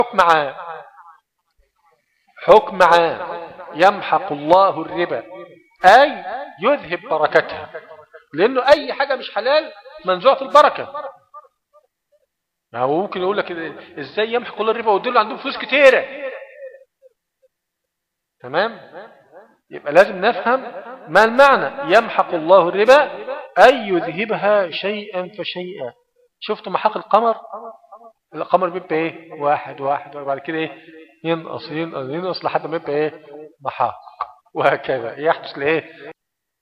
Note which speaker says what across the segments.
Speaker 1: حكم عام حكم عام يمحق الله الربا أي يذهب بركتها لأنه أي حاجة مش حلال منزوعة البركة هو ممكن يقول لك ازاي يمحق الله الربا ويدل عندهم فلوس كتيرة تمام يبقى لازم نفهم ما المعنى يمحق الله الربا أي يذهبها شيئا فشيئا شفتوا محاق القمر القمر بيبقى ايه واحد واحد وبعد كده ايه ينقص ينقص ينقص لحد ما يبقى ايه محاق وهكذا يحدث لايه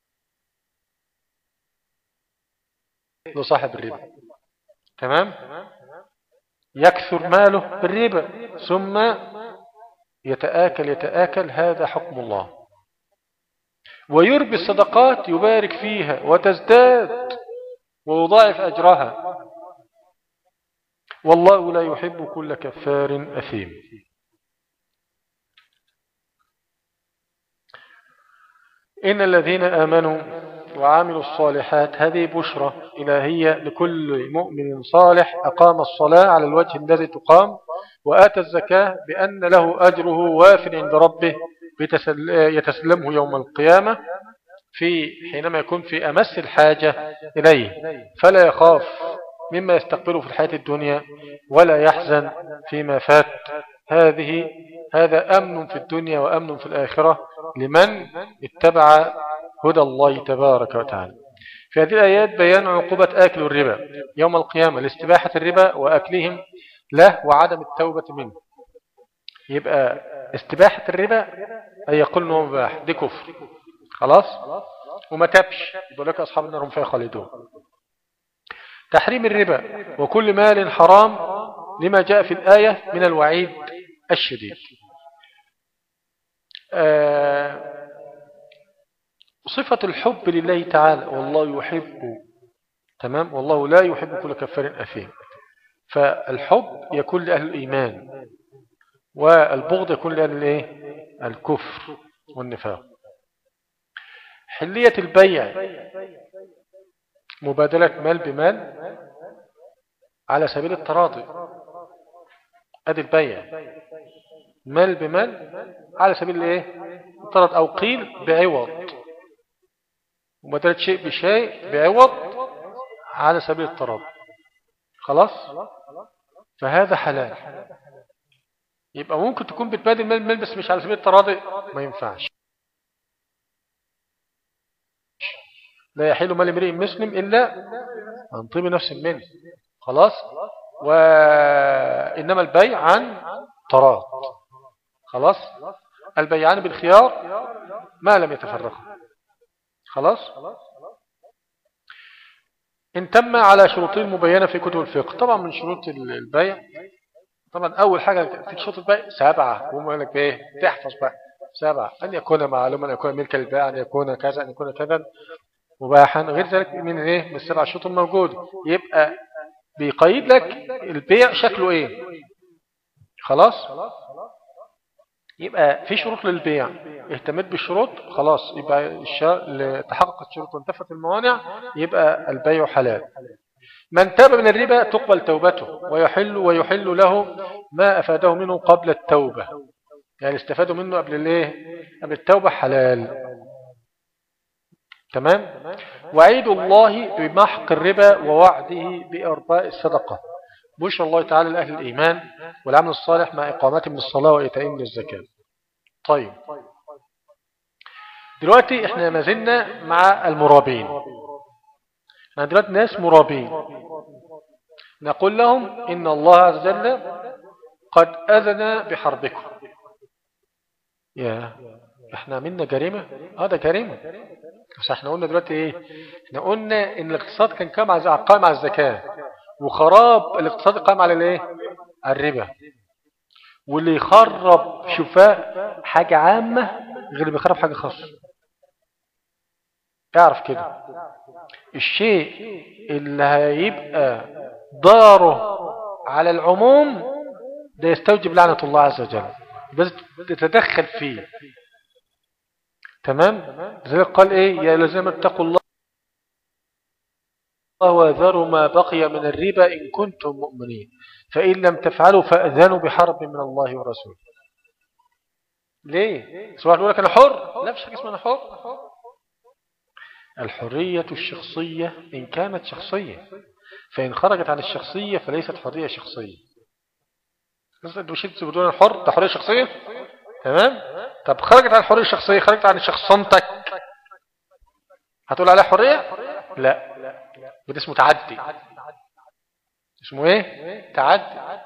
Speaker 1: لصاحب الربا تمام يكثر ماله بالربا ثم يتآكل يتآكل هذا حكم الله ويربي الصدقات يبارك فيها وتزداد ويضاعف أجرها والله لا يحب كل كفار أثيم إن الذين آمنوا وعملوا الصالحات هذه بشرة إلهية لكل مؤمن صالح أقام الصلاة على الوجه الذي تقام وآتى الزكاة بأن له أجره واف عند ربه يتسلمه يوم القيامة في حينما يكون في أمس الحاجة إليه فلا يخاف مما يستقبله في الحياة الدنيا ولا يحزن فيما فات هذه هذا أمن في الدنيا وأمن في الآخرة لمن اتبع هدى الله تبارك وتعالى في هذه الآيات بيان عقوبة آكل الربا يوم القيامة لاستباحة الربا وأكلهم له وعدم التوبة منه يبقى استباحة الربا أي يقول أنه مباح دي كفر خلاص وما تبش يقول لك أصحاب النار هم فيها خالدون تحريم الربا وكل مال حرام لما جاء في الآية من الوعيد الشديد آه صفة الحب لله تعالى والله يحب تمام والله لا يحب كل كفار أثيم فالحب يكون لأهل الإيمان والبغض يكون لأهل الإيه؟ الكفر والنفاق حلية البيع مبادلة مال بمال على سبيل التراضي ادي البيع مال بمال على سبيل الايه التراضي او قيل بعوض مبادلة شيء بشيء بعوض على سبيل التراضي خلاص فهذا حلال يبقى ممكن تكون بتبادل مال بمال بس مش على سبيل التراضي ما ينفعش لا يحل مال امرئ مسلم إلا عن طيب نفس منه خلاص وإنما البيع عن تراض خلاص البيعان بالخيار ما لم يتفرقوا خلاص إن تم على شروطين مبينة في كتب الفقه طبعا من شروط البيع طبعا أول حاجة في شروط البيع سبعة وما لك بإيه تحفظ بقى سبعة أن يكون معلوما أن يكون ملك البيع أن يكون كذا أن يكون كذا مباحا غير ذلك من ايه من السبع شروط الموجود يبقى بيقيد لك البيع شكله ايه خلاص يبقى في شروط للبيع اهتمت بالشروط خلاص يبقى تحققت الشروط وانتفت الموانع يبقى البيع حلال من تاب من الربا تقبل توبته ويحل ويحل له ما أفاده منه قبل التوبة يعني استفادوا منه قبل الايه قبل التوبة حلال تمام وعيد الله بمحق الربا ووعده بإرباء الصدقة بشر الله تعالى لأهل الإيمان والعمل الصالح مع إقامتهم للصلاة وإيتائهم للزكاة طيب دلوقتي احنا ما زلنا مع المرابين احنا دلوقتي ناس مرابين نقول لهم إن الله عز وجل قد أذن بحربكم يا احنا عملنا جريمة اه ده جريمة بس احنا قلنا دلوقتي ايه احنا قلنا ان الاقتصاد كان قائم على قائم على الزكاة وخراب الاقتصاد قائم على الايه على الربا واللي يخرب شفاء حاجة عامة غير اللي بيخرب حاجة خاصة اعرف كده الشيء اللي هيبقى ضاره على العموم ده يستوجب لعنة الله عز وجل بس تتدخل فيه تمام لذلك قال ايه يا الذين اتقوا الله وذروا ما بقي من الربا إن كنتم مؤمنين فإن لم تفعلوا فأذنوا بحرب من الله ورسوله ليه؟ سواء يقول لك أنا حر لا مش حاجة اسمها أنا حر الحرية الشخصية إن كانت شخصية فإن خرجت عن الشخصية فليست حرية شخصية انت مش انت بتقول الحر ده حرية شخصية تمام طب خرجت عن الحرية الشخصية خرجت عن شخصنتك هتقول عليها حرية لا وده اسمه تعدي اسمه ايه تعدي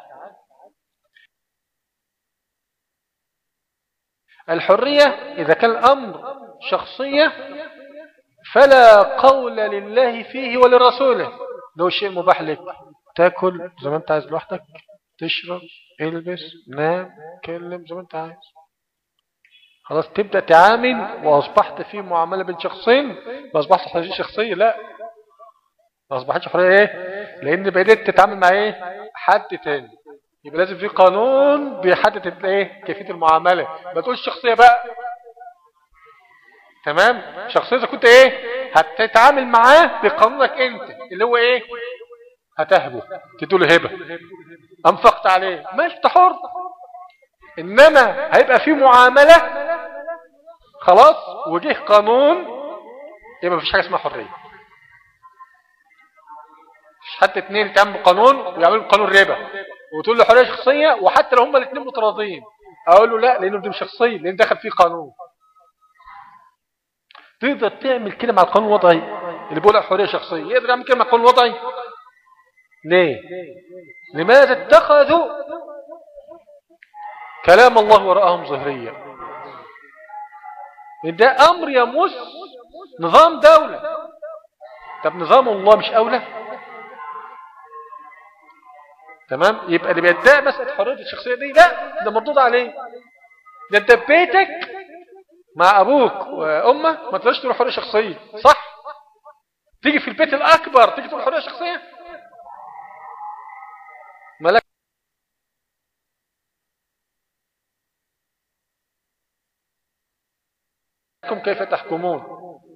Speaker 1: الحرية إذا كان الأمر شخصية فلا قول لله فيه ولرسوله لو شيء مباح لك تاكل زي ما انت عايز لوحدك تشرب البس نام كلم زي ما انت عايز خلاص تبدأ تعامل وأصبحت في معاملة بين شخصين ما أصبحت حرية شخصية لا ما أصبحتش حرية إيه لأن بدأت تتعامل مع إيه حد تاني يبقى لازم في قانون بيحدد ايه كيفية المعاملة ما تقولش شخصية بقى تمام شخصية إذا كنت ايه هتتعامل معاه بقانونك انت اللي هو ايه هتهبه تدوله هبة انفقت عليه ماشي انت حر انما هيبقى في معاملة خلاص وجه قانون يبقى مفيش حاجة اسمها حرية مش حتى اتنين يتعاملوا بقانون ويعملوا قانون ربا وتقول له حرية شخصية وحتى لو هما الاثنين متراضيين اقول له لا لانه دي شخصية لان دخل فيه قانون تقدر تعمل كده مع القانون الوضعي اللي بيقول حرية شخصية يقدر يعمل كده مع القانون الوضعي ليه لماذا اتخذوا كلام الله وراءهم ظهريا ده امر يمس نظام دولة طب نظام الله مش اولى تمام يبقى اللي بيدعي مسألة حرية الشخصية دي لا ده مردود عليه ده انت بيتك مع ابوك وامك ما تقدرش تقول حرية شخصية صح تيجي في البيت الاكبر تيجي تقول حرية شخصية ملك كيف تحكمون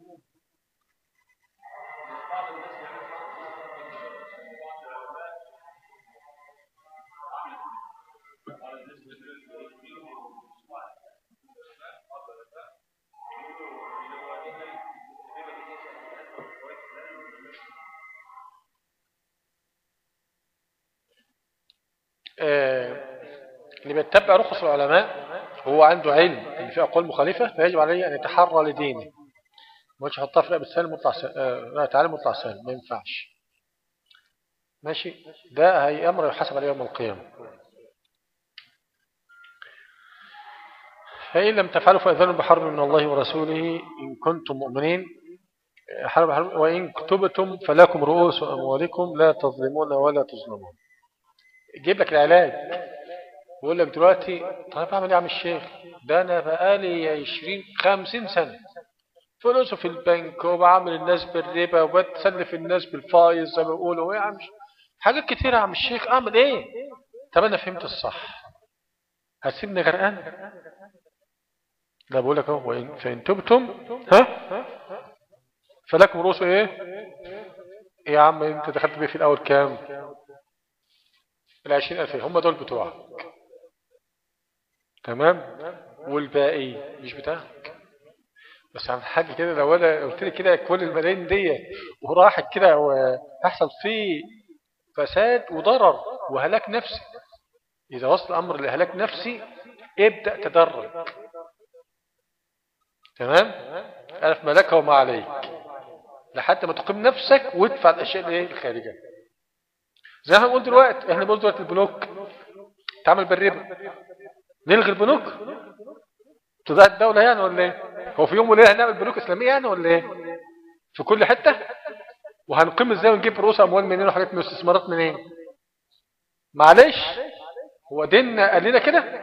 Speaker 1: اللي بيتبع رخص العلماء هو عنده علم ان في اقوال مخالفه فيجب عليه ان يتحرى لدينه ما يحطها في رقبه سالم مطلع سالم تعالى مطلع سالم ما ينفعش ماشي ده هي امر يحاسب عليه يوم القيامه فإن لم تفعلوا فأذنوا بحرب من الله ورسوله إن كنتم مؤمنين حرب حرب وإن كتبتم فلكم رؤوس أموالكم لا تظلمون ولا تظلمون يجيب لك العلاج بقول لك دلوقتي طيب اعمل ايه يا عم الشيخ ده انا بقالي 20 50 سنه فلوسه في البنك وبعمل الناس بالربا وبتسلف الناس بالفايز زي ما بيقولوا يا عم حاجات كتيره يا عم الشيخ اعمل ايه طب انا فهمت الصح هتسيبني غرقان ده بقول لك اهو فان تبتم ها فلكم رؤوس ايه يا عم انت دخلت بيه في الاول كام العشرين ألف هم دول بتوعك تمام والباقي مش بتاعك بس عم حاجة كده لو انا قلت لي كده كل الملايين دي وراحت كده وهيحصل فيه فساد وضرر وهلاك نفسي إذا وصل الأمر لهلاك نفسي ابدأ تدرج تمام ألف ملكه وما عليك لحد ما تقيم نفسك وادفع الأشياء الايه الخارجة زي ما قلت دلوقتي احنا بنقول دلوقتي البنوك تعمل بالربا نلغي البنوك تضيع الدولة يعني ولا ايه هو في يوم وليلة هنعمل بنوك إسلامية يعني ولا ايه في كل حتة وهنقيم ازاي ونجيب رؤوس أموال منين وحاجات من استثمارات منين معلش هو ديننا قال لنا كده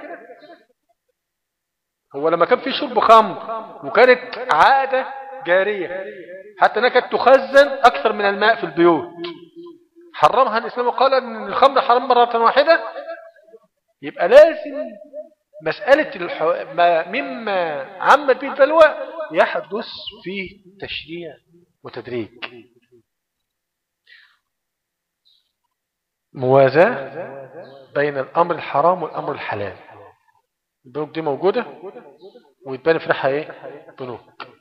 Speaker 1: هو لما كان في شرب خمر وكانت عادة جارية حتى انها كانت تخزن أكثر من الماء في البيوت حرمها الإسلام وقال أن الخمر حرام مرة واحدة يبقى لازم مسألة الحو... ما مما عمت به البلوى يحدث فيه تشريع وتدريج موازاة بين الأمر الحرام والأمر الحلال البنوك دي موجودة ويتبان في ريحها ايه بنوك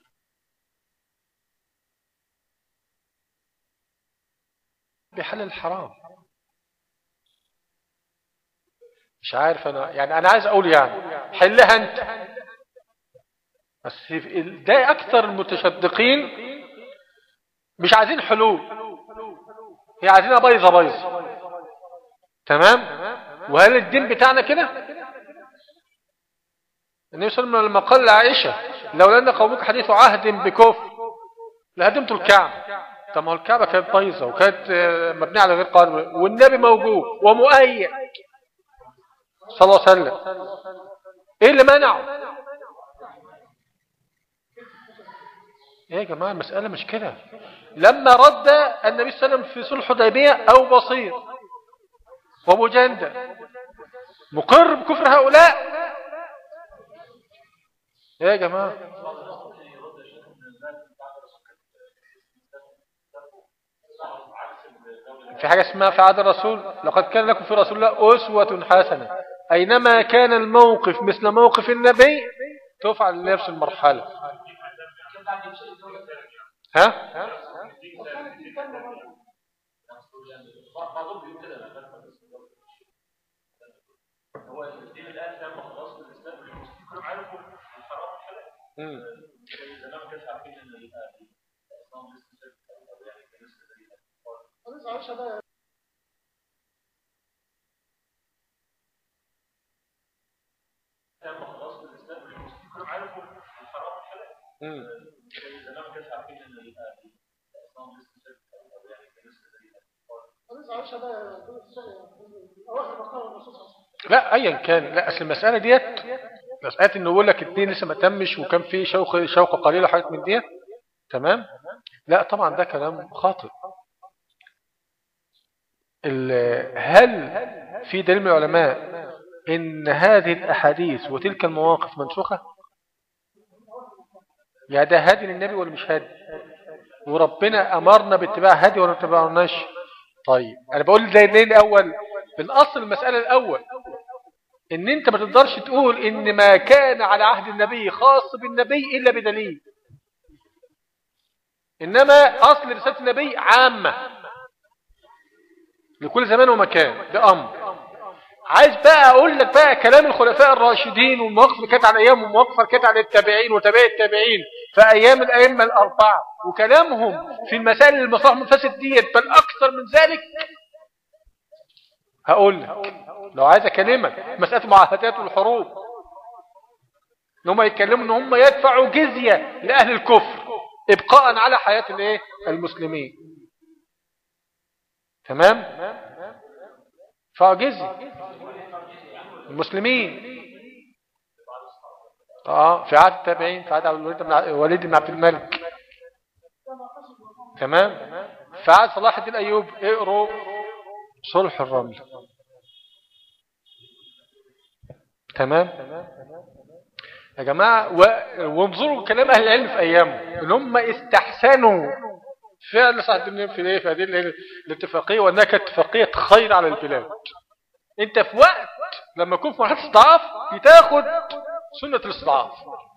Speaker 1: بحلال الحرام مش عارف انا يعني انا عايز اقول يعني حلها انت بس ده اكثر المتشدقين مش عايزين حلول هي عايزينها بايظه بايظه تمام وهل الدين بتاعنا كده النبي صلى الله عليه وسلم لما قال لعائشه لولا ان قومك حديث عهد بكفر لهدمت الكعبه طب ما هو الكعبه كانت بايظه وكانت مبنيه على غير قانون والنبي موجود ومؤيد صلى الله عليه وسلم ايه اللي منعه ايه يا جماعه المساله مش كده لما رد النبي صلى الله عليه وسلم في صلح حديبيه او بصير ومجندة مقر بكفر هؤلاء ايه يا جماعة في حاجة اسمها في عهد الرسول لقد كان لكم في رسول الله أسوة حسنة أينما كان الموقف مثل موقف النبي تفعل نفس المرحلة ها هو الدين الان تم خلاص الاسلام والمسلمين كلهم عرفوا الحرام والحلال زمان ما كانش عارفين ان الاسلام لسه يعني تم خلاص الاسلام والمسلمين كلهم عرفوا الحرام والحلال زمان ما كانش عارفين ان الاسلام لسه لا ايا كان لا اصل المساله ديت مساله انه يقول لك الدين لسه ما تمش وكان في شوق شوقه قليله حاجات من ديت تمام لا طبعا ده كلام خاطئ هل في دليل من العلماء ان هذه الاحاديث وتلك المواقف منسوخه يعني ده هادي للنبي ولا مش هادي وربنا امرنا باتباع هادي ولا ما اتبعناش طيب انا بقول ده ليه الاول بالاصل المساله الاول ان انت ما تقدرش تقول ان ما كان على عهد النبي خاص بالنبي الا بدليل انما اصل رساله النبي عامه لكل زمان ومكان ده امر عايز بقى اقول لك بقى كلام الخلفاء الراشدين والمواقف اللي كانت على ايامهم والمواقف اللي كانت على التابعين وتابعي التابعين في ايام الائمه الاربعه وكلامهم في المسائل المصالح المنفسد ديت بل اكثر من ذلك هقول لك لو عايز اكلمك مساله معاهدات والحروب ان هم يتكلموا ان هم يدفعوا جزيه لاهل الكفر ابقاء على حياه الايه المسلمين تمام فجزي المسلمين اه في عهد التابعين في عهد الوليد بن عبد الملك تمام في عهد صلاح الدين ايوب اقروا صلح الرمل تمام يا جماعة وانظروا كلام أهل العلم في أيامه إن هم استحسنوا فعل صاحب الدين في ايه في هذه الاتفاقية وأنها كانت اتفاقية خير على البلاد انت في وقت لما يكون في مرحلة استضعاف بتاخد سنة الاستضعاف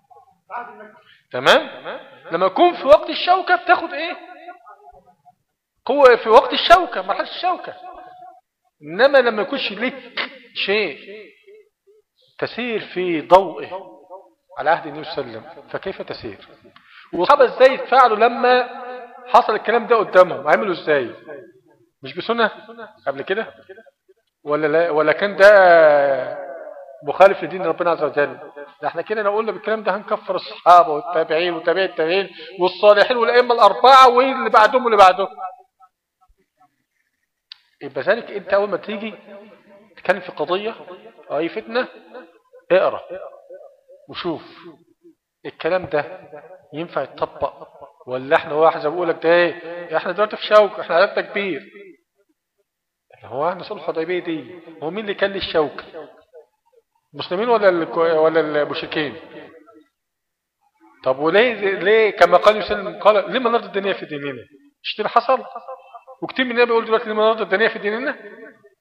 Speaker 1: تمام لما يكون في وقت الشوكة بتاخد ايه قوة في وقت الشوكة مرحلة الشوكة انما لما يكونش لك شيء تسير في ضوءه على عهد النبي صلى الله عليه وسلم فكيف تسير والصحابة ازاي يتفاعلوا لما حصل الكلام ده قدامهم عملوا ازاي مش بسنة قبل كده ولا لا ولا كان ده مخالف لدين ربنا عز وجل ده احنا كده لو قلنا بالكلام ده هنكفر الصحابة والتابعين وتابعي التابعين والصالحين والأئمة الأربعة واللي بعدهم واللي بعدهم يبقى ذلك انت اول ما تيجي تتكلم في قضية او اي فتنة اقرأ وشوف الكلام ده ينفع يتطبق ولا احنا واحد زي بقولك ده ايه احنا دلوقتي في شوك احنا عددنا كبير هو احنا صلح حديبيه دي هو مين اللي كان لي الشوك المسلمين ولا ولا المشركين طب وليه ليه كما قال يسلم قال ليه ما نرضى الدنيا في ديننا مش اللي حصل وكتير مننا بيقول دلوقتي ليه ما نرضى الدنيا في ديننا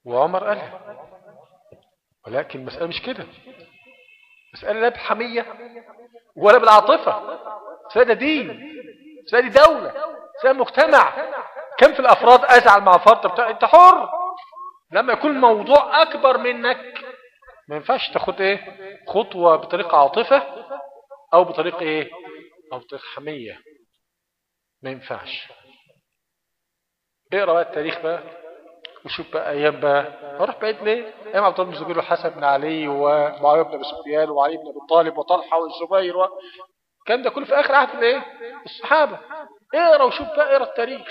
Speaker 1: وعمر قالها ولكن المسألة مش كده مسألة لا بحمية ولا بالعاطفة مسألة دين مسألة دولة مسألة مجتمع كم في الأفراد أزعل مع فرد بتاع أنت حر لما يكون الموضوع أكبر منك ما ينفعش تاخد إيه خطوة بطريقة عاطفة أو بطريقة إيه أو بطريقة حمية ما ينفعش اقرأ بقى التاريخ بقى وشوف بقى أيام بقى أروح بعيد ليه أيام عبد الله بن الزبير وحسن بن علي ومعاوية بن أبي سفيان وعلي بن أبي طالب وطلحة والزبير و... الكلام ده كله في آخر عهد الايه الصحابة اقرأ وشوف بقى اقرأ التاريخ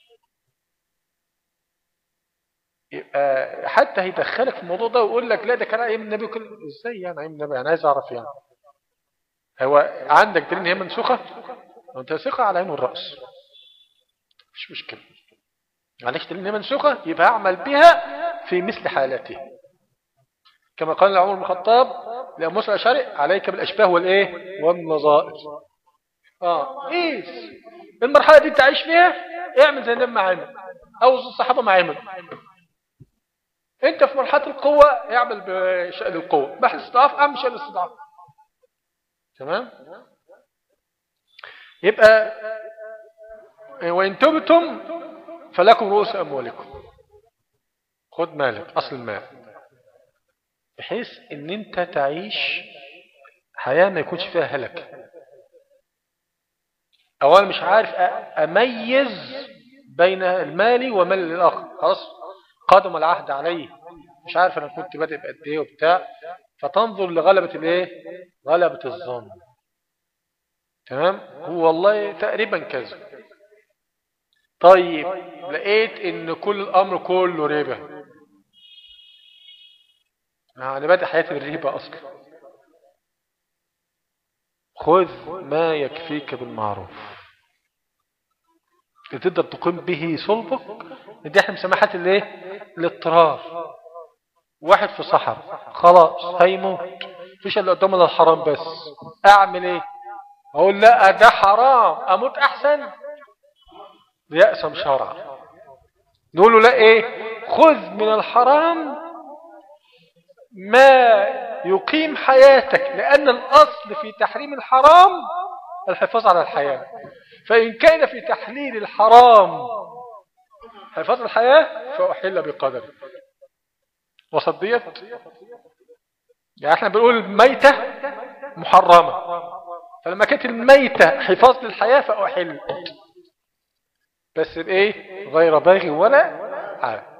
Speaker 1: يبقى حتى هيدخلك في الموضوع ده ويقول لك لا ده كان ايام النبي وكل ازاي يعني ايام النبي انا عايز اعرف يعني هو عندك دليل ان هي منسوخه وانت ثقه على عين الراس مش مشكله عليك دليل ان هي منسوخه يبقى اعمل بها في مثل حالته كما قال عمر بن الخطاب لأبو موسى الأشعري عليك بالأشباه والإيه والنظائر آه إيس المرحلة دي تعيش فيها اعمل زي النبي معانا أو الصحابة معانا انت في مرحلة القوة اعمل بشأن القوة بحث الاستضعاف اعمل شأن الاستضعاف تمام يبقى وإن تبتم فلكم رؤوس أموالكم خد مالك أصل المال بحيث ان انت تعيش حياة ما يكونش فيها هلك او انا مش عارف اميز بين المال ومال الاخر خلاص قدم العهد عليه مش عارف انا كنت بادئ بقد ايه وبتاع فتنظر لغلبة الايه غلبة الظن تمام هو والله تقريبا كذا طيب لقيت ان كل الامر كله ربا انا بادئ حياتي بالربا اصلا خذ ما يكفيك بالمعروف تقدر تقيم به صلبك دي احنا مسمحات الايه الاضطرار واحد في صحراء خلاص هيموت فيش اللي قدامه الحرام بس اعمل ايه اقول لا ده حرام اموت احسن يأسم شرع نقول له لا ايه خذ من الحرام ما يقيم حياتك لأن الأصل في تحريم الحرام الحفاظ على الحياة فإن كان في تحليل الحرام حفاظ الحياة فأحل بقدر وصديت يعني احنا بنقول الميتة محرمة فلما كانت الميتة حفاظ للحياة فأحل بس بايه غير باغي ولا عاد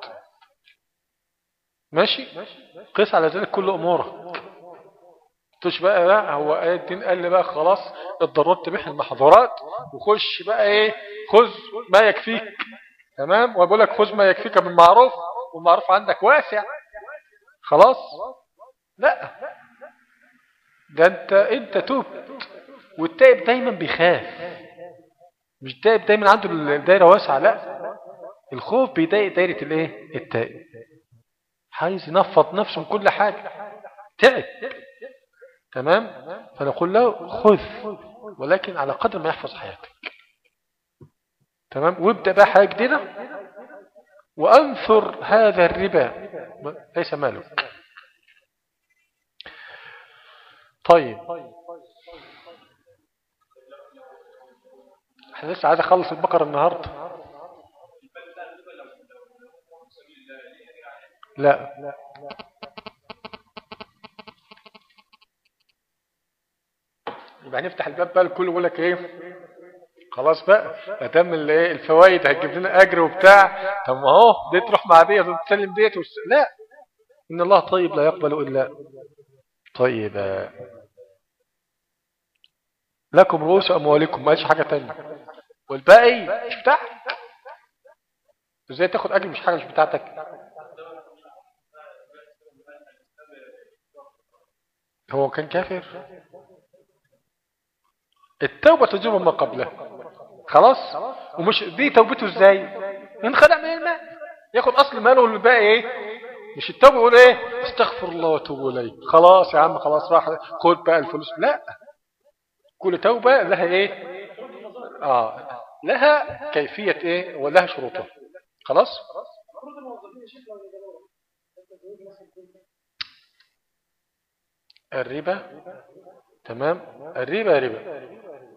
Speaker 1: ماشي قيس على ذلك كل امورك تش بقى بقى هو ايه الدين قال لي بقى خلاص الضرورات تبيح المحظورات وخش بقى ايه خذ ما يكفيك تمام وبقول لك خذ ما يكفيك بالمعروف والمعروف عندك واسع خلاص لا ده انت انت تبت والتائب دايما بيخاف مش تائب دايما عنده الدايره واسعه لا الخوف بيضايق دايره الايه التائب عايز ينفض نفسه من كل حاجة تعب تمام فنقول له خذ ولكن على قدر ما يحفظ حياتك تمام وابدأ بقى حاجة جديدة وأنثر هذا الربا ليس مالك طيب احنا لسه عايز اخلص البقرة النهاردة لا يبقى نفتح الباب بقى الكل يقول لك ايه خلاص بقى ادام الفوائد هتجيب لنا اجر وبتاع طب ما اهو دي تروح مع ديت وتسلم ديت وس... لا ان الله طيب لا يقبل الا طيب لكم رؤوس اموالكم ما قالش حاجه ثانيه والباقي مش بتاعك ازاي تاخد اجر مش حاجه مش بتاعتك هو كان كافر التوبة تجوب ما قبله خلاص ومش دي توبته ازاي انخدع من المال ياخد اصل ماله والباقي ايه مش التوبة يقول ايه استغفر الله وتوب اليه خلاص يا عم خلاص راح خد بقى الفلوس لا كل توبة لها ايه اه لها كيفية ايه ولها شروطها خلاص الربا تمام الربا ربا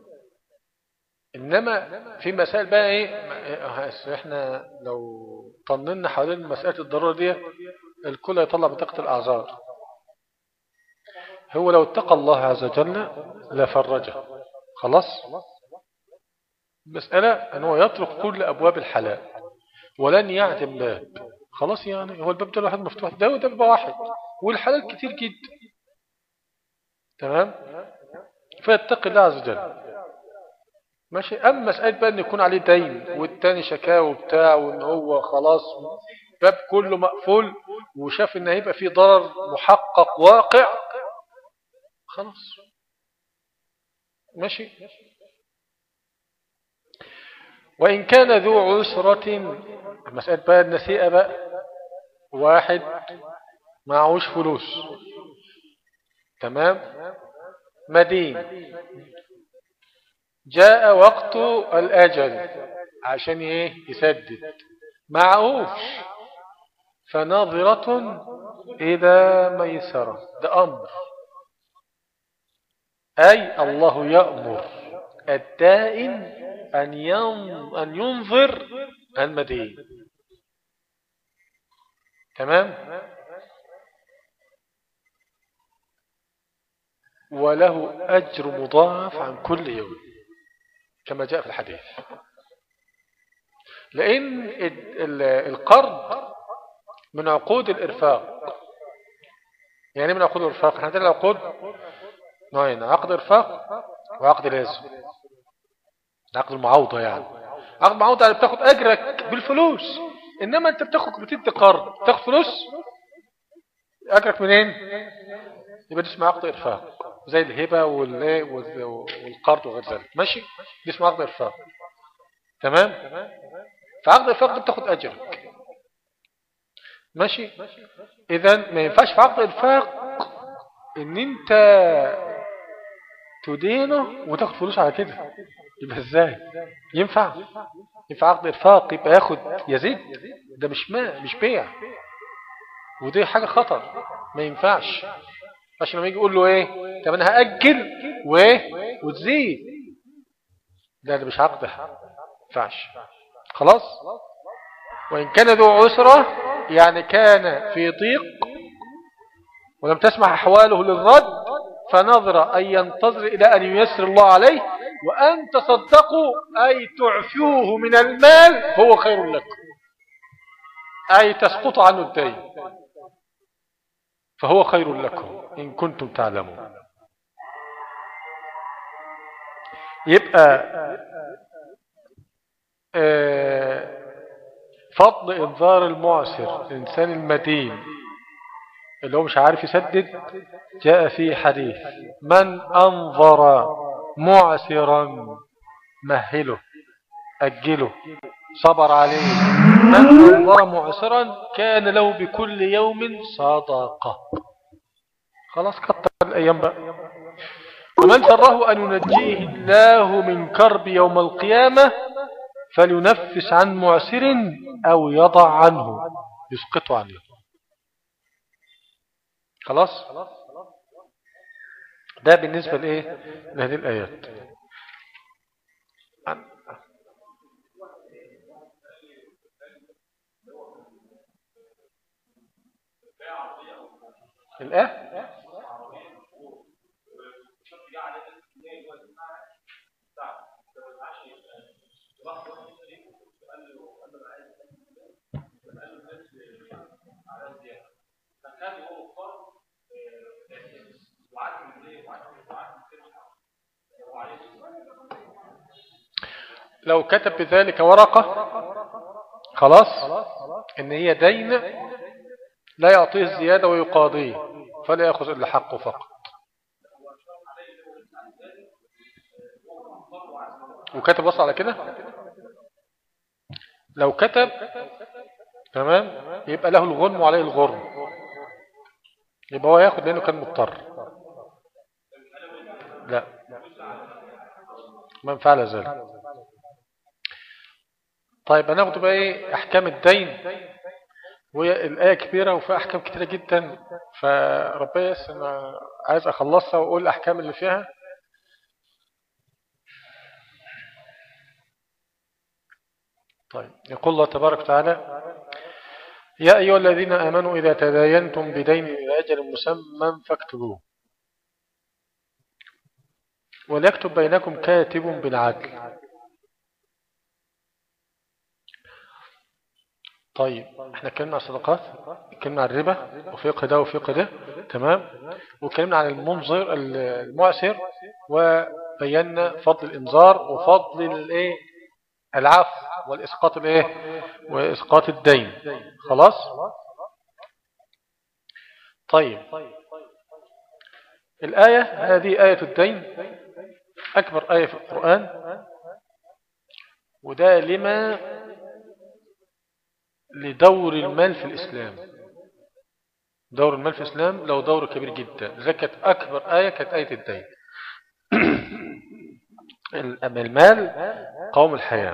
Speaker 1: إنما في مسائل بقى إيه إحنا لو طننا حوالين مسألة الضرورة دي الكل يطلع بطاقة الأعذار هو لو اتقى الله عز وجل لفرجه خلاص مسألة أنه يطرق كل أبواب الحلال ولن يعتم باب خلاص يعني هو الباب ده الواحد مفتوح ده وده باب واحد والحلال كتير جدا تمام فيتقي الله عز وجل ماشي أما مسألة بقى أن يكون عليه دين والتاني شكاوى وبتاع وأن هو خلاص باب كله مقفول وشاف أن هيبقى فيه ضرر محقق واقع خلاص ماشي وإن كان ذو عسرة مسألة بقى النسيئة بقى واحد معهوش فلوس تمام مدين جاء وقت الأجل عشان ايه يسدد معهوش فناظرة إلى ميسرة ده أمر أي الله يأمر الدائن أن أن ينظر المدين تمام وله أجر مضاعف عن كل يوم كما جاء في الحديث لأن القرض من عقود الإرفاق يعني من عقود الإرفاق احنا عندنا العقود نوعين عقد إرفاق وعقد لازم عقد المعوضة يعني عقد المعوضة يعني بتاخد أجرك بالفلوس إنما أنت بتاخد بتدي قرض بتاخد فلوس أجرك منين يبقى دي اسمها عقد إرفاق زي الهبة والقرض وغير ذلك ماشي دي اسمها عقد إرفاق تمام فعقد الإرفاق بتاخد أجرك ماشي إذا ما ينفعش في عقد الإرفاق إن أنت تدينه وتاخد فلوس على كده يبقى ازاي ينفع ينفع عقد ارفاق يبقى ياخد يزيد ده مش ما مش بيع ودي حاجة خطر ما ينفعش عشان لما يجي يقول له ايه طب انا هأجل وايه وتزيد ده ده مش عقد ما ينفعش خلاص وإن كان ذو عسرة يعني كان في ضيق ولم تسمح أحواله للرد فنظر أن ينتظر إلى أن ييسر الله عليه وأن تصدقوا أي تعفوه من المال هو خير لكم أي تسقط عنه الدين فهو خير لكم إن كنتم تعلمون يبقى آه، فضل إنذار المعسر الإنسان المدين اللي هو مش عارف يسدد جاء في حديث من أنظر معسرا مهله أجله صبر عليه من أنظر معسرا كان له بكل يوم صدقة خلاص كتر الأيام بقى ومن سره أن ينجيه الله من كرب يوم القيامة فلينفس عن معسر أو يضع عنه يسقط عنه خلاص ده بالنسبة لإيه لهذه الآيات الآه لو كتب بذلك ورقة خلاص ان هي دين لا يعطيه الزيادة ويقاضيه فلا يأخذ إلا حقه فقط وكتب وصل على كده لو كتب تمام يبقى له الغنم وعليه الغرم يبقى هو ياخد لأنه كان مضطر لا من فعل ذلك طيب هناخد بقى ايه احكام الدين وهي الآية كبيرة وفيها أحكام كتيرة جدا فربنا أنا عايز أخلصها وأقول الأحكام اللي فيها طيب يقول الله تبارك وتعالى يا أيها الذين آمنوا إذا تداينتم بدين إلى أجل مسمى فاكتبوه وليكتب بينكم كاتب بالعدل طيب احنا اتكلمنا عن الصدقات اتكلمنا عن الربا وفقه ده وفقه ده تمام واتكلمنا عن المنظر المؤثر وبينا فضل الانذار وفضل الايه العفو والاسقاط الايه واسقاط الدين خلاص طيب الآية هذه آية الدين أكبر آية في القرآن وده لما لدور المال في الإسلام دور المال في الإسلام له دور كبير جدا إذا كانت أكبر آية كانت آية الدين المال قوم الحياة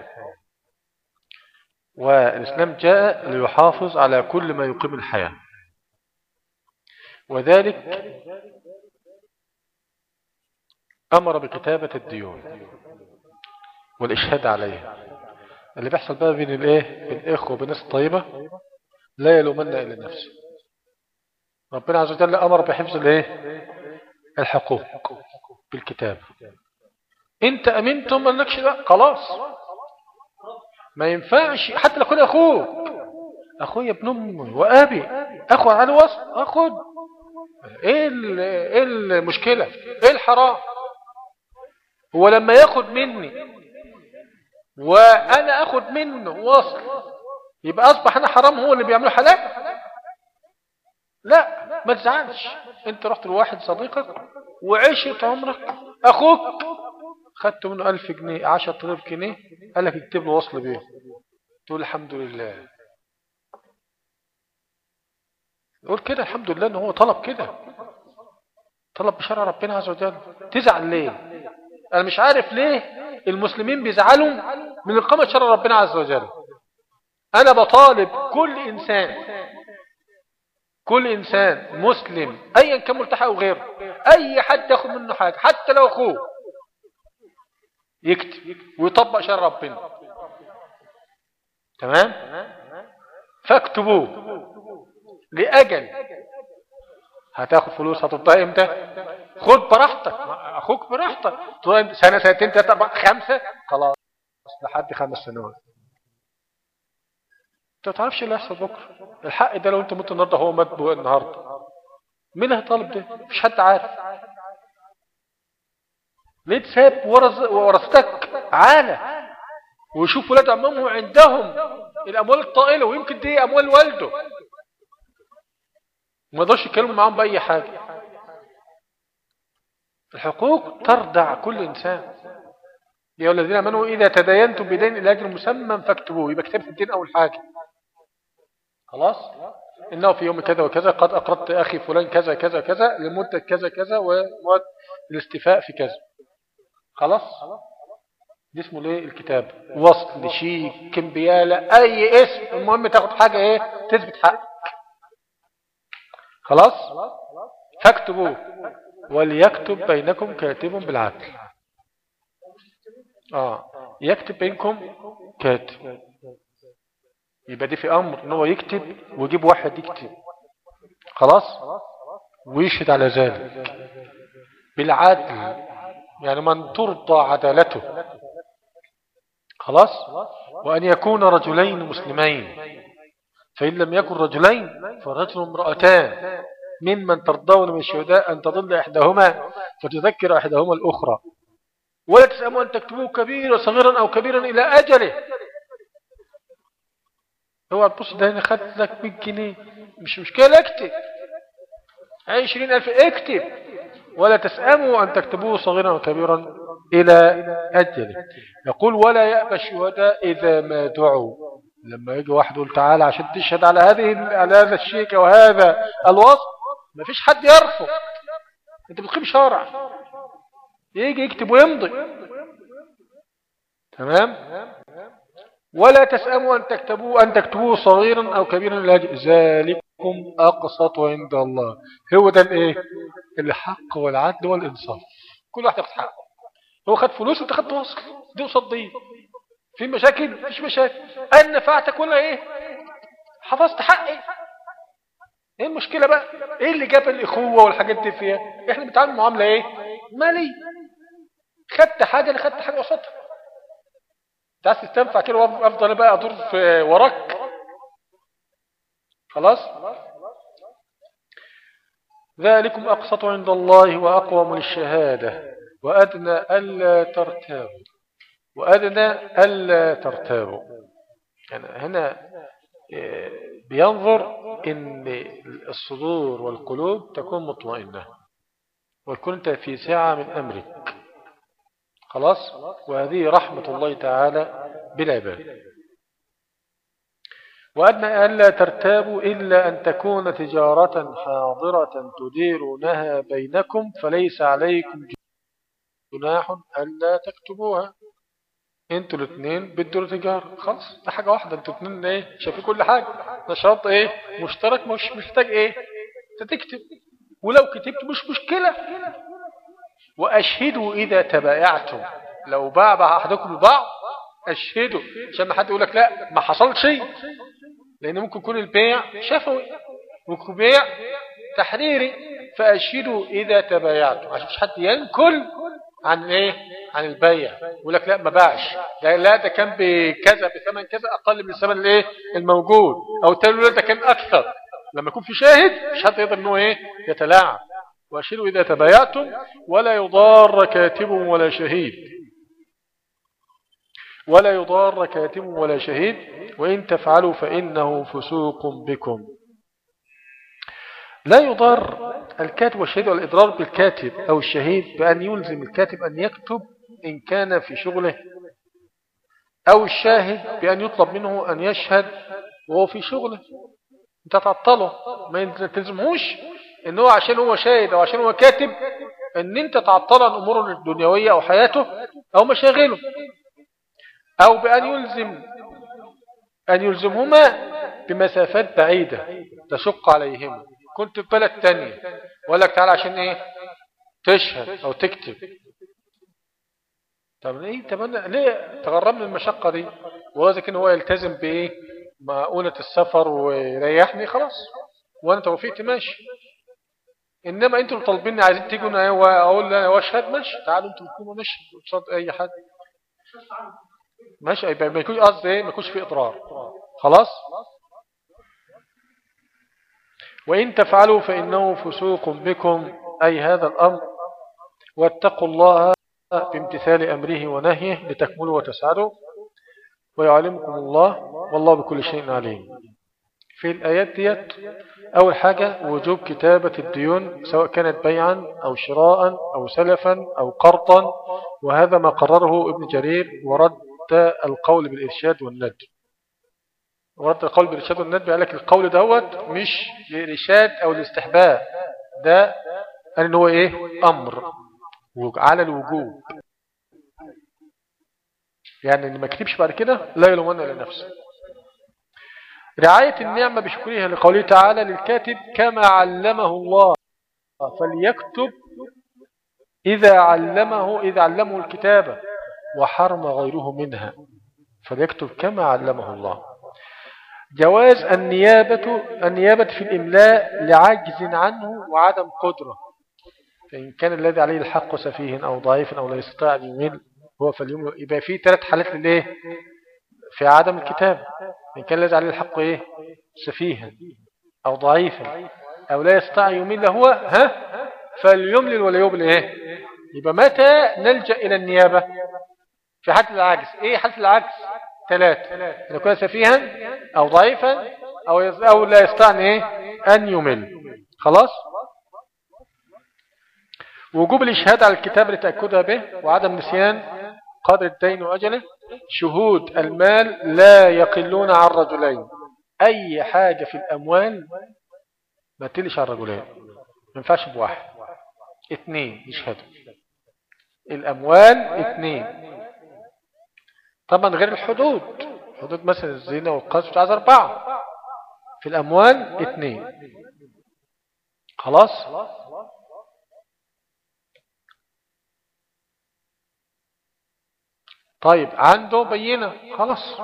Speaker 1: والإسلام جاء ليحافظ على كل ما يقيم الحياة وذلك أمر بكتابة الديون والإشهاد عليها اللي بيحصل بقى بين الايه الاخوه وبين الناس الطيبه لا يلومن الا نفسه ربنا عز وجل امر بحفظ الايه الحقوق بالكتاب انت امنتم مالكش لا خلاص ما ينفعش حتى لو كان اخوك اخويا ابن امي وابي اخو على وسط اخد ايه ايه المشكله ايه الحرام هو لما ياخد مني وانا اخد منه وصل يبقى اصبح انا حرام هو اللي بيعمله حلال لا ما تزعلش انت رحت لواحد صديقك وعشت عمرك اخوك خدت منه ألف جنيه عشرة آلاف جنيه قال لك اكتب له وصل بيه تقول الحمد لله يقول كده الحمد لله ان هو طلب كده طلب بشرع ربنا عز وجل تزعل ليه انا مش عارف ليه المسلمين بيزعلوا من إقامة شرع ربنا عز وجل أنا بطالب كل إنسان كل إنسان مسلم أيا كان ملتحى أو غيره أي حد ياخد منه حاجة حتى لو أخوه يكتب ويطبق شرع ربنا تمام فاكتبوه لأجل هتاخد فلوس هتطبقها امتى خد براحتك اخوك براحتك طيب سنة سنتين ثلاثة خمسة خلاص لحد خمس سنوات انت ما تعرفش اللي هيحصل بكره الحق ده لو انت مت النهارده هو مات النهارده مين اللي هيطالب ده مفيش حد عارف ليه تساب ورثتك عالة ويشوف ولاد عمامهم عندهم الاموال الطائلة ويمكن دي اموال والده وما يقدرش يتكلموا معاهم باي حاجة الحقوق تردع كل إنسان يا الذين امنوا إذا تداينتم بدين إلى أجل مسمى فاكتبوه يبقى كتاب الدين أول حاجة خلاص إنه في يوم كذا وكذا قد أقرضت أخي فلان كذا كذا كذا لمدة كذا كذا ومد الاستفاء في كذا خلاص دي اسمه ليه الكتاب وصل شيك كمبيالة أي اسم المهم تاخد حاجة إيه تثبت حقك خلاص فاكتبوه وليكتب بينكم كاتب بالعدل اه يكتب بينكم كاتب يبقى دي في امر ان هو يكتب ويجيب واحد يكتب خلاص ويشهد على ذلك بالعدل يعني من ترضى عدالته خلاص وأن يكون رجلين مسلمين فإن لم يكن رجلين فرجل امرأتان ممن ترضون من الشهداء أن تضل إحداهما فتذكر إحداهما الأخرى ولا تسأموا أن تكتبوه كبيرا صغيرا أو كبيرا إلى أجله هو البص ده أنا خدت لك 100 جنيه مش مشكلة اكتب عشرين ألف اكتب ولا تسأموا أن تكتبوه صغيرا أو كبيرا إلى أجله يقول ولا يأبى الشهداء إذا ما دعوا لما يجي واحد يقول تعالى عشان تشهد على هذه على هذا الشيك وهذا الوصف ما فيش حد يرفض انت بتقيم شرع يجي يكتب ويمضي تمام ولا تسأموا أن تكتبوه أن تكتبوه صغيرا أو كبيرا ذلكم أقسط عند الله هو ده الايه الحق والعدل والإنصاف كل واحد ياخد حقه هو خد فلوس وانت خدت وصل دي قصاد دي في مشاكل مفيش مشاكل أنا نفعتك ولا ايه حفظت حقي ايه المشكلة بقى ايه اللي جاب الاخوة والحاجات دي فيها احنا بنتعامل معاملة ايه مالي خدت حاجة انا خدت حاجة وسطها انت عايز تستنفع كده وافضل بقى ادور في وراك خلاص ذلكم أقسط عند الله وأقوم للشهادة وأدنى ألا ترتابوا وأدنى ألا ترتابوا يعني هنا آه، بينظر إن الصدور والقلوب تكون مطمئنة وكنت في ساعة من أمرك خلاص وهذه رحمة الله تعالى بالعباد وأدنى ألا ترتابوا إلا أن تكون تجارة حاضرة تديرونها بينكم فليس عليكم جناح ألا تكتبوها انتوا الاثنين بدوا تجارة خلاص ده حاجة واحدة انتوا الاثنين ايه شايفين كل حاجة نشاط ايه مشترك مش محتاج ايه تكتب ولو كتبت مش مشكلة وأشهدوا إذا تبايعتم لو باع أحدكم البعض أشهدوا عشان ما حد يقول لك لا ما حصل شيء لأن ممكن يكون البيع شفوي ممكن بيع تحريري فأشهدوا إذا تبايعتم عشان مش حد ينكل عن ايه عن البيع يقول لك لا ما باعش لا, لا ده كان بكذا بثمن كذا اقل من الثمن الايه الموجود او تقول له ده كان اكثر لما يكون في شاهد مش حد يقدر انه ايه يتلاعب واشهدوا اذا تبايعتم ولا يضار كاتب ولا شهيد ولا يضار كاتب ولا شهيد وإن تفعلوا فإنه فسوق بكم لا يضر الكاتب والشهيد والإضرار بالكاتب أو الشهيد بأن يلزم الكاتب أن يكتب إن كان في شغله أو الشاهد بأن يطلب منه أن يشهد وهو في شغله انت تعطله ما تلزمهوش ان هو عشان هو شاهد او عشان هو كاتب ان انت تعطل عن اموره الدنيوية او حياته او مشاغله او بان يلزم ان يلزمهما بمسافات بعيدة تشق عليهما كنت في بلد تانية وقال لك تعالى عشان ايه تشهد او تكتب طب ايه طب انا ليه تغرم من المشقة دي ولازم ان هو يلتزم بايه مؤونة السفر ويريحني خلاص وانا توفيقت ماشي انما انتوا طالبيني عايزين تيجوا واقول انا واشهد ماشي تعالوا انتوا تكونوا ماشي قصاد اي حد ماشي يبقى ما يكونش قصدي ايه ما يكونش في اضرار خلاص وإن تفعلوا فإنه فسوق بكم أي هذا الأمر واتقوا الله بامتثال أمره ونهيه لتكملوا وتسعدوا ويعلمكم الله والله بكل شيء عليم في الآيات ديت أول حاجة وجوب كتابة الديون سواء كانت بيعا أو شراء أو سلفا أو قرطا وهذا ما قرره ابن جرير ورد القول بالإرشاد والند ورد القول بالإرشاد والند قال لك القول دوت مش الإرشاد أو الاستحباب ده قال إن هو إيه أمر على الوجوب يعني اللي ما كتبش بعد كده لا يلومن إلى نفسه رعاية النعمة بشكرها لقوله تعالى للكاتب كما علمه الله فليكتب إذا علمه إذا علمه الكتابة وحرم غيره منها فليكتب كما علمه الله جواز النيابة النيابة في الإملاء لعجز عنه وعدم قدرة فإن كان الذي عليه الحق سفيه أو ضعيف أو لا يستطيع أن يمل هو فاليوم يبقى فيه ثلاث حالات للإيه في عدم الكتاب إن كان الذي عليه الحق إيه سفيها أو ضعيفا أو لا يستطيع أن يمل هو ها فليملل ولا يبل إيه يبقى متى نلجأ إلى النيابة في حالة العجز إيه حالة العجز ثلاثة إن يكون سفيها أو ضعيفا أو, أو لا يستطيع إيه أن يمل خلاص وجوب الإشهاد على الكتاب لتأكدها به وعدم نسيان قدر الدين وأجله شهود المال لا يقلون عن رجلين أي حاجة في الأموال ما تلش عن رجلين ما ينفعش بواحد اثنين يشهدوا الأموال اثنين طبعا غير الحدود حدود مثلا الزنا والقذف عايز أربعة في الأموال اثنين خلاص طيب عنده بينة خلاص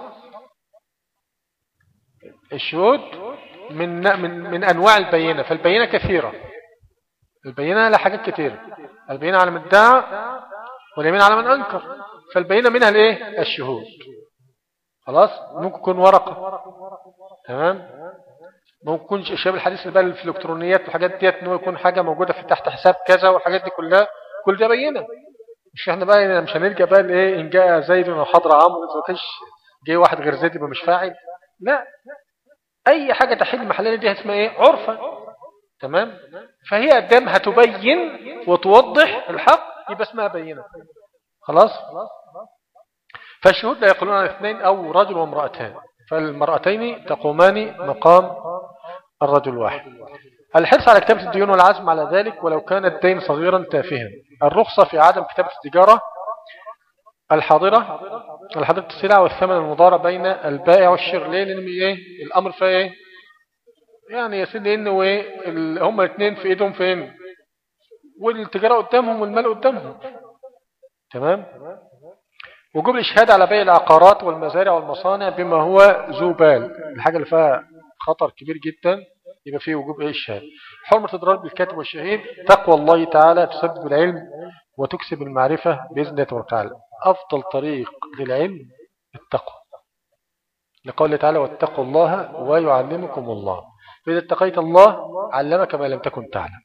Speaker 1: الشهود من من من انواع البينة فالبينة كثيرة البينة لها حاجات كثيرة البينة على من ادعى واليمين على من انكر فالبينة منها الايه الشهود خلاص ممكن يكون ورقة تمام ممكن يكون شباب الحديث اللي بقى في الالكترونيات والحاجات ديت انه يكون حاجة موجودة في تحت حساب كذا والحاجات دي كلها كل ده بينة مش احنا بقى مش هنرجع بقى لايه ان جاء زيد وحضر عمرو ما كانش جاي واحد غير زيد يبقى مش فاعل لا اي حاجة تحل محلنا دي اسمها ايه عرفا تمام فهي قدام هتبين وتوضح الحق يبقى اسمها بينة خلاص فالشهود لا يقولون عن اثنين او رجل وامرأتان فالمرأتين تقومان مقام الرجل واحد الحرص على كتابة الديون والعزم على ذلك ولو كان الدين صغيرا تافها الرخصة في عدم كتابة التجارة الحاضرة الحاضرة السلع والثمن المضارب بين البائع والشر ليه لأن إيه الأمر فيه إيه يعني يا سيدي إنه إيه هم الاثنين في إيدهم فين والتجارة قدامهم والمال قدامهم تمام وجوب الإشهاد على بيع العقارات والمزارع والمصانع بما هو ذو بال الحاجة اللي فيها خطر كبير جدا يبقى فيه وجوب ايه الشهاده حرمة اضرار بالكاتب والشهيد تقوى الله تعالى تسبب العلم وتكسب المعرفة بإذن الله وتعالى أفضل طريق للعلم التقوى لقوله تعالى واتقوا الله ويعلمكم الله فإذا اتقيت الله علمك ما لم تكن تعلم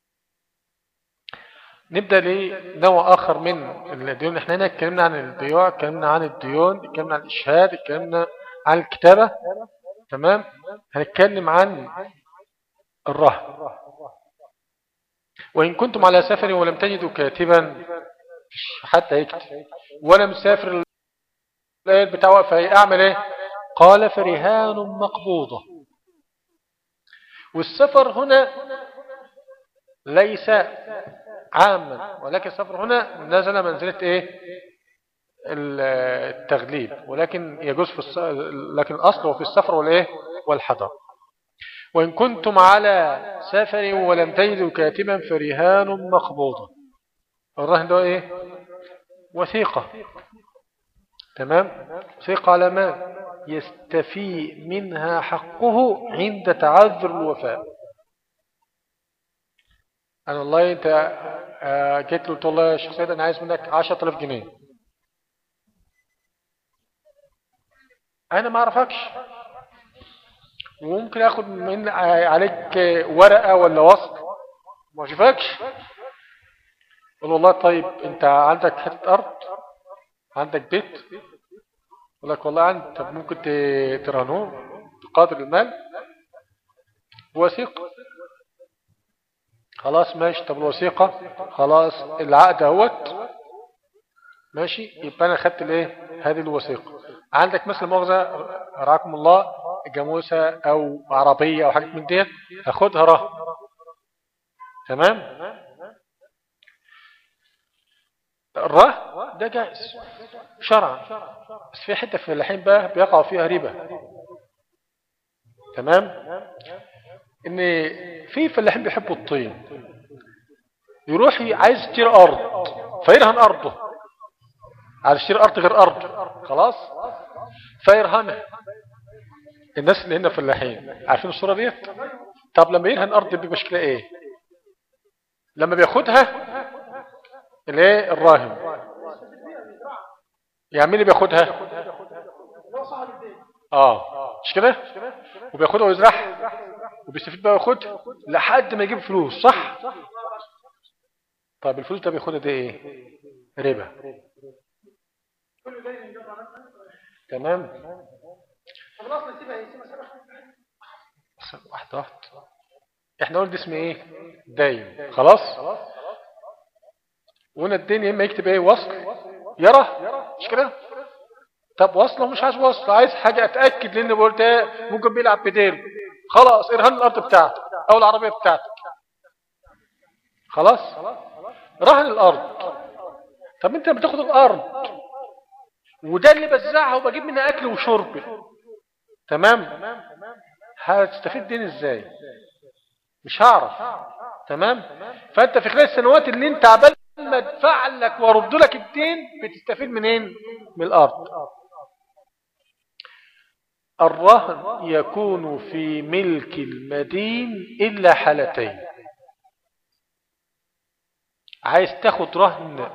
Speaker 1: نبدأ لنوع آخر من الديون احنا هنا اتكلمنا عن البيوع اتكلمنا عن الديون اتكلمنا عن الإشهاد اتكلمنا عن الكتابة تمام هنتكلم عن الرهن وإن كنتم على سفر ولم تجدوا كاتبا حتى يكتب ولا مسافر الآيات بتاعه فأعمل ايه قال فرهان مقبوضة والسفر هنا ليس عاما ولكن السفر هنا نزل منزلة ايه التغليب ولكن يجوز في الس... لكن الأصل هو في السفر والايه والحضر وإن كنتم على سفر ولم تجدوا كاتبا فرهان مقبوضة الرهن ده ايه وثيقة تمام وثيقة على ما يستفي منها حقه عند تعذر الوفاء أنا والله أنت آه، جيت له قلت والله يا شيخ سيد أنا عايز منك 10000 جنيه أنا ما أعرفكش وممكن اخد من عليك ورقة ولا وصل ما اشوفكش قول والله طيب انت عندك حتة ارض عندك بيت يقول لك والله عندي طب ممكن ترهنوه بقدر المال وثيقة خلاص ماشي طب الوثيقة خلاص العقد اهوت ماشي يبقى انا خدت الايه هذه الوثيقة عندك مثل مغزى رعاكم الله جاموسة او عربية او حاجة من ديت هاخدها رهن تمام الرهن ده جائز شرعا بس في حتة في الحين بقى بيقع فيها ربا تمام ان في فلاحين بيحبوا الطين يروح عايز يشتري ارض فيرهن ارضه عايز يشتري ارض غير ارض خلاص فيرهنها الناس اللي هنا فلاحين عارفين الصورة ديت طب لما يرهن ارض بمشكلة ايه لما بياخدها الايه الراهن يعني مين اللي بياخدها اه مش كده وبياخدها ويزرعها وبيستفيد بقى وياخدها لحد ما يجيب فلوس صح طيب الفلوس ده بياخدها دي ايه ربا تمام واحدة واحدة احنا قلنا اسم ايه دايم خلاص وهنا الدين يا اما يكتب ايه وصل يرى مش كده طب وصله مش عايز وصل عايز حاجة اتأكد لان قلت ايه ممكن بيلعب بديل خلاص ارهن الارض بتاعتك او العربية بتاعتك خلاص رهن الارض طب انت بتاخد الارض وده اللي بزعها وبجيب منها اكل وشرب تمام هتستفيد دين ازاي مش هعرف تمام فانت في خلال السنوات اللي انت عبال ما ادفع لك وارد لك الدين بتستفيد منين من الارض الرهن يكون في ملك المدين إلا حالتين عايز تاخد رهن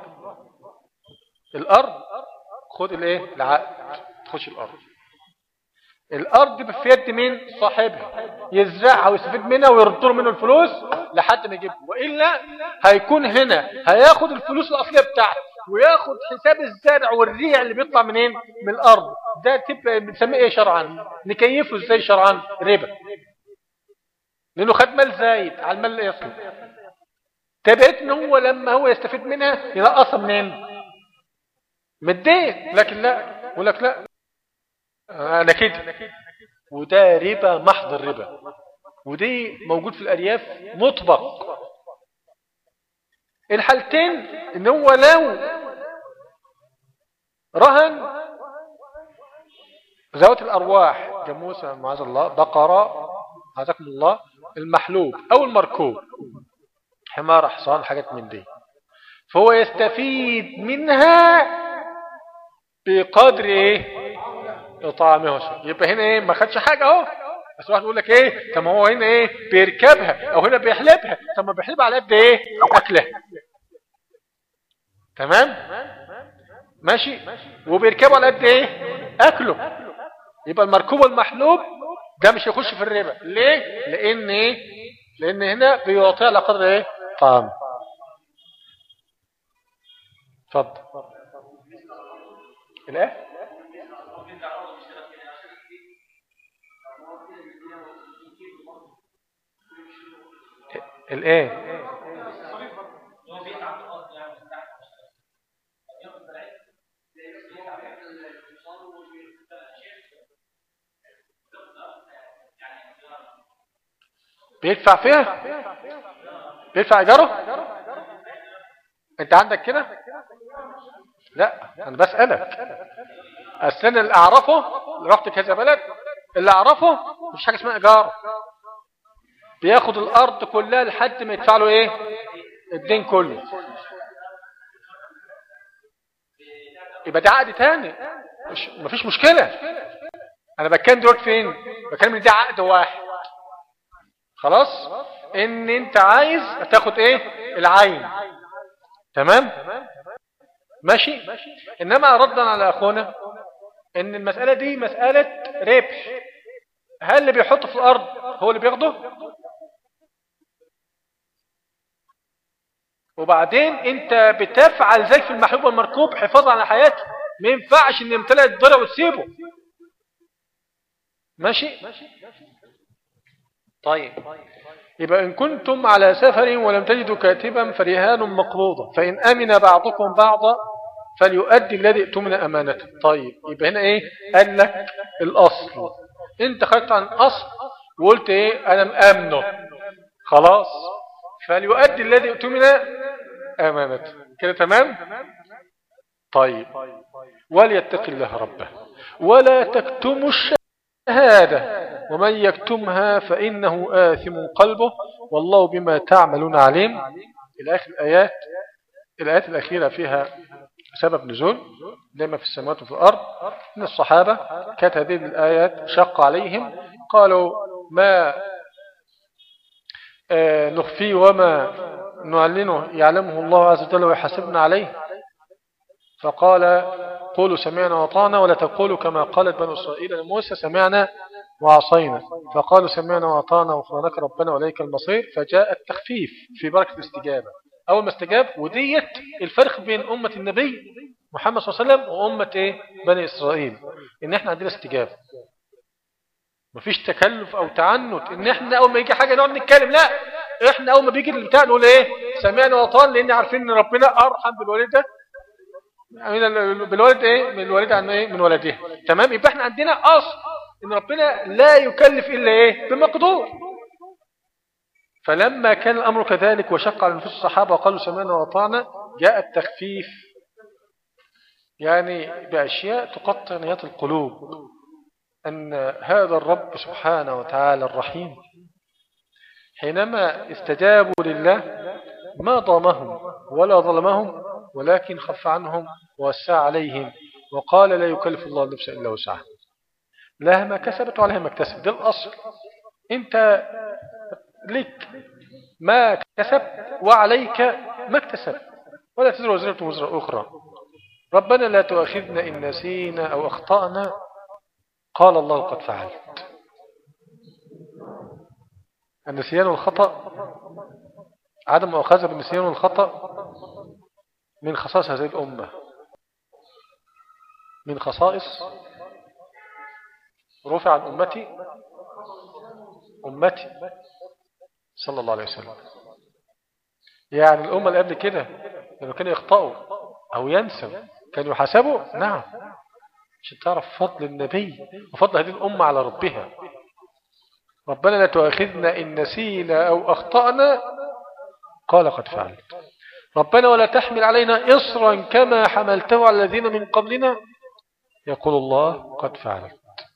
Speaker 1: الأرض خد الايه العقد تخش الأرض الأرض في يد مين صاحبها يزرعها ويستفيد منها ويرد له منه الفلوس لحد ما يجيبها وإلا هيكون هنا هياخد الفلوس الأصلية بتاعته وياخد حساب الزرع والريع اللي بيطلع منين من الأرض ده تبقى بنسميه ايه شرعا نكيفه ازاي شرعا ربا لانه خد مال زايد على المال الاصلي تبعت ان هو لما هو يستفيد منها ينقصها منين من الدين لكن لا يقول لك لا انا كده وده ربا محض الربا ودي موجود في الارياف مطبق الحالتين ان هو لو رهن ذوات الارواح جاموسه معاذ الله بقره عزكم الله المحلوب او المركوب حمار حصان حاجات من دي فهو يستفيد منها بقدر ايه اطعامه يبقى هنا ايه ما خدش حاجه اهو بس واحد يقول لك ايه طب هو هنا ايه بيركبها او هنا بيحلبها طب ما بيحلبها على قد ايه اكلها تمام ماشي وبيركبوا على قد ايه اكله يبقى المركوب المحلوب ده مش يخش في الربا ليه لان ايه لان هنا بيعطي على قدر ايه طعام اتفضل الايه الايه بيدفع فيها بيدفع ايجاره انت عندك كده لا انا بسألك السنة اللي اعرفه رحت كذا بلد اللي اعرفه مش حاجة اسمها ايجار بياخد الارض كلها لحد ما يدفع له ايه الدين كله يبقى ده عقد تاني مش مفيش مشكلة انا بتكلم دلوقتي فين بتكلم ان ده عقد واحد خلاص ان انت عايز تاخد ايه العين تمام ماشي انما ردا على اخونا ان المسألة دي مسألة ربح هل اللي بيحطه في الارض هو اللي بياخده وبعدين انت بتفعل ذلك في المحبوب والمركوب حفاظا على حياته ما ينفعش ان يمتلئ الضرع وتسيبه ماشي طيب يبقى إن كنتم على سفر ولم تجدوا كاتبا فرهان مقبوضة فإن أمن بعضكم بعضا فليؤدي الذي ائتمن أمانته طيب يبقى هنا إيه قال لك الأصل أنت خرجت عن الأصل وقلت إيه أنا مأمنه خلاص فليؤدي الذي ائتمن أمانته كده تمام طيب وليتق الله ربه ولا تكتموا الشهادة ومن يكتمها فإنه آثم قلبه والله بما تعملون عليم إلى آخر الآيات الآيات الأخيرة فيها سبب نزول دائما في السماوات وفي الأرض من الصحابة كانت هذه الآيات شق عليهم قالوا ما آه، نخفيه وما نعلنه يعلمه الله عز وجل ويحاسبنا عليه فقال قولوا سمعنا وطعنا ولا تقولوا كما قالت بنو إسرائيل لموسى سمعنا وعصينا فقالوا سمعنا وأطعنا وغفرانك ربنا وإليك المصير فجاء التخفيف في بركة الاستجابة أول ما استجاب وديت الفرق بين أمة النبي محمد صلى الله عليه وسلم وأمة إيه؟ بني إسرائيل إن إحنا عندنا استجابة مفيش تكلف أو تعنت إن إحنا أول ما يجي حاجة نقعد نتكلم لا إحنا أول ما بيجي البتاع نقول إيه سمعنا وأطعنا لأن عارفين إن ربنا أرحم بالولد ده بالولد إيه من الوالد عن إيه من ولده تمام يبقى إحنا عندنا أصل إن ربنا لا يكلف إلا إيه بمقدور فلما كان الأمر كذلك وشق على نفوس الصحابة وقالوا سمعنا وأطعنا جاء التخفيف يعني بأشياء تقطع نيات القلوب أن هذا الرب سبحانه وتعالى الرحيم حينما استجابوا لله ما ضامهم ولا ظلمهم ولكن خف عنهم ووسع عليهم وقال لا يكلف الله نفسا إلا وسعها لها ما كسبت وعليها ما اكتسبت ده الأصل أنت لك ما كسبت وعليك ما اكتسبت ولا تزر وزرة وزر أخرى ربنا لا تؤاخذنا إن نسينا أو أخطأنا قال الله قد فعلت النسيان والخطأ عدم مؤاخذة بالنسيان والخطأ من خصائص هذه الأمة من خصائص رفع عن أمتي أمتي صلى الله عليه وسلم يعني الأمة اللي قبل كده لما كانوا يخطئوا أو ينسوا كانوا يحاسبوا نعم عشان تعرف فضل النبي وفضل هذه الأمة على ربها ربنا لا تؤاخذنا إن نسينا أو أخطأنا قال قد فعلت ربنا ولا تحمل علينا إصرا كما حملته على الذين من قبلنا يقول الله قد فعلت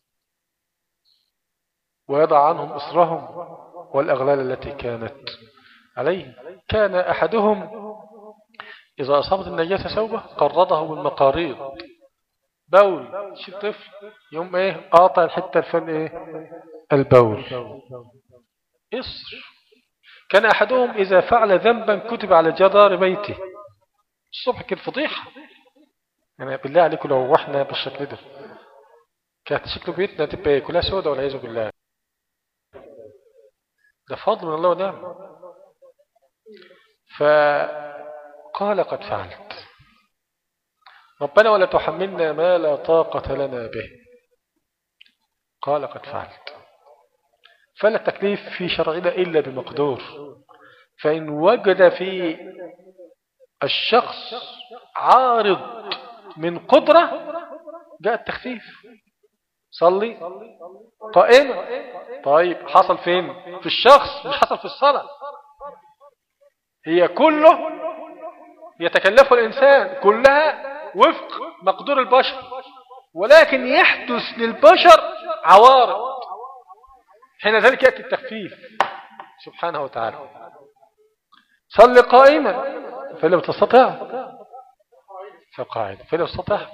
Speaker 1: ويضع عنهم إصرهم والأغلال التي كانت عليه كان أحدهم إذا أصابت النجاسة سوبة قرضه بالمقاريض بول شي طفل يوم ايه قاطع الحتة الفن ايه البول إصر كان أحدهم إذا فعل ذنبا كتب على جدار بيته الصبح كده فضيحة يعني بالله عليكم لو رحنا بالشكل ده كانت شكل بيتنا تبقى كلها سودة والعياذ بالله ده فضل من الله ونعم فقال قد فعلت ربنا ولا تحملنا ما لا طاقة لنا به قال قد فعلت فلا تكليف في شرعنا إلا بمقدور فإن وجد في الشخص عارض من قدرة جاء التخفيف صلي قائمة طيب حصل فين في الشخص مش حصل في الصلاة هي كله يتكلف الإنسان كلها وفق مقدور البشر ولكن يحدث للبشر عوارض حين ذلك يأتي التخفيف سبحانه وتعالى صل قائما فلو تستطع فقاعد فلو تستطع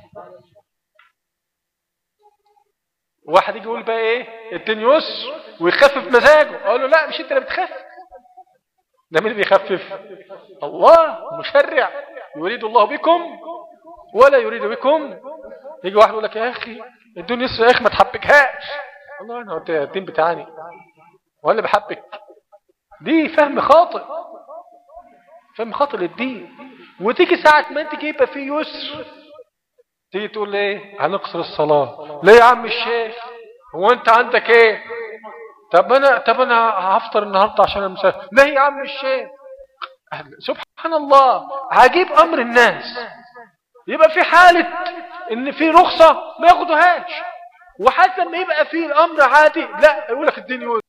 Speaker 1: واحد يجي يقول بقى ايه الدين يسر ويخفف مزاجه اقول له لا مش انت اللي بتخفف ده مين اللي بيخفف الله مشرع يريد الله بكم ولا يريد بكم يجي واحد يقول لك يا اخي الدين يسر يا اخي ما تحبكهاش والله انا الدين بتاعي ولا بحبك دي فهم خاطئ فهم خاطئ للدين وتيجي ساعة ما انت يبقى فيه يسر تيجي تقول ايه هنقصر الصلاة ليه يا عم الشيخ هو انت عندك ايه طب انا طب انا هفطر النهارده عشان المسافر ليه يا عم الشيخ سبحان الله عجيب امر الناس يبقى في حالة ان في رخصة ما ياخدوهاش وحتى لما يبقى فيه الامر عادي لا يقول لك الدين يوز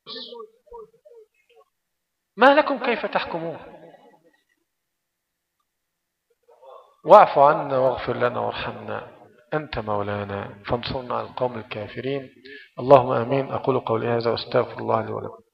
Speaker 1: ما لكم كيف تحكمون واعف عنا واغفر لنا وارحمنا أنت مولانا فانصرنا على القوم الكافرين اللهم أمين أقول قولي هذا واستغفر الله لي ولكم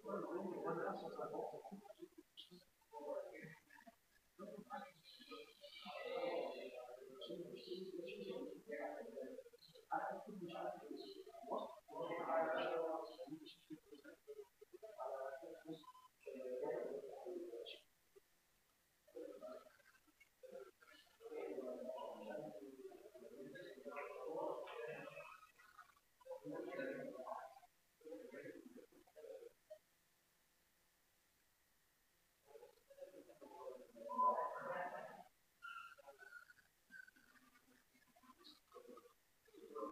Speaker 2: Thank you.